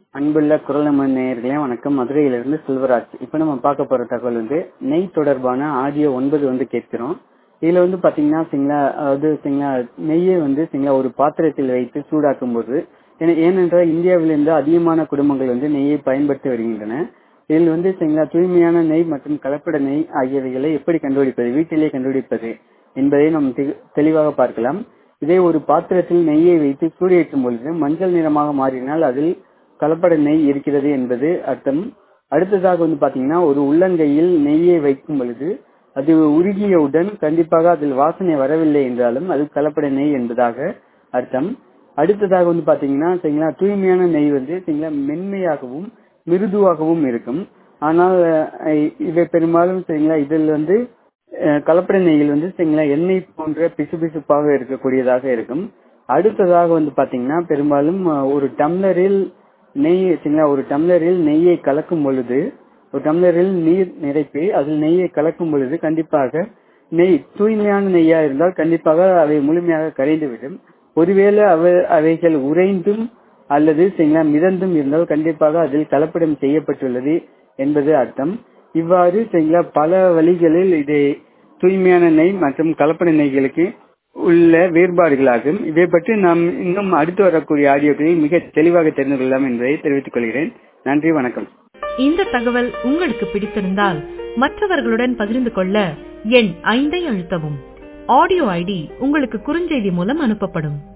அன்புள்ள குரலமன் நேயர்களே வணக்கம் மதுரையிலிருந்து செல்வராஜ் இப்போ நம்ம பார்க்க போற தகவல் வந்து நெய் தொடர்பான ஆடியோ ஒன்பது வந்து கேட்கிறோம் இதுல வந்து பாத்தீங்கன்னா சரிங்களா அதாவது சரிங்களா நெய்யை வந்து சரிங்களா ஒரு பாத்திரத்தில் வைத்து சூடாக்கும் போது ஏன- ஏனென்றால் இந்தியாவிலிருந்து அதிகமான குடும்பங்கள் வந்து நெய்யை பயன்படுத்தி வருகின்றன இதில் வந்து சரிங்களா தூய்மையான நெய் மற்றும் கலப்பட நெய் ஆகியவைகளை எப்படி கண்டுபிடிப்பது வீட்டிலே கண்டுபிடிப்பது என்பதை நாம் தெ- தெளிவாக பார்க்கலாம் இதே ஒரு பாத்திரத்தில் நெய்யை வைத்து சூடேற்றும் பொழுது மஞ்சள் நிறமாக மாறினால் அதில் கலப்பட நெய் இருக்கிறது என்பது அர்த்தம் அடுத்ததாக வந்து பாத்தீங்கன்னா ஒரு உள்ளங்கையில் நெய்யை வைக்கும் பொழுது அது உருகியவுடன் கண்டிப்பாக அதில் வாசனை வரவில்லை என்றாலும் அது கலப்பட நெய் என்பதாக அர்த்தம் அடுத்ததாக வந்து பாத்தீங்கன்னா சரிங்களா தூய்மையான நெய் வந்து சரிங்களா மென்மையாகவும் மிருதுவாகவும் இருக்கும் ஆனால் அஹ், இவை பெரும்பாலும் சரிங்களா இதில் வந்து அஹ், கலப்பட நெய்யில் வந்து சரிங்களா எண்ணெய் போன்ற பிசுபிசுப்பாக இருக்கக்கூடியதாக இருக்கும் அடுத்ததாக வந்து பாத்தீங்கன்னா பெரும்பாலும் அஹ், ஒரு டம்ளரில் நெய் சரிங்களா ஒரு டம்ளரில் நெய்யை கலக்கும் பொழுது ஒரு டம்ளரில் நீர் நிரப்பி அதில் நெய்யை கலக்கும் பொழுது கண்டிப்பாக நெய் தூய்மையான நெய்யா இருந்தால் கண்டிப்பாக அவை முழுமையாக கரைந்துவிடும் ஒருவேளை அவை அவைகள் உறைந்தும் அல்லது சரிங்களா மிதந்தும் இருந்தால் கண்டிப்பாக அதில் கலப்படம் செய்யப்பட்டுள்ளது என்பது அர்த்தம் இவ்வாறு சரிங்களா பல வழிகளில் இதை தூய்மையான நெய் மற்றும் கலப்பட நெய்களுக்கு உள்ள வேறுபாடுகளாகும் இதை பற்றி நாம் இன்னும் அடுத்து வரக்கூடிய ஆடியோக்களில் மிக தெளிவாக தெரிந்து கொள்ளலாம் என்பதை தெரிவித்துக் கொள்கிறேன் நன்றி வணக்கம் இந்த தகவல் உங்களுக்கு பிடித்திருந்தால் மற்றவர்களுடன் பகிர்ந்து கொள்ள எண் ஐந்தை அழுத்தவும் ஆடியோ ஐடி உங்களுக்கு குறுஞ்செய்தி மூலம் அனுப்பப்படும்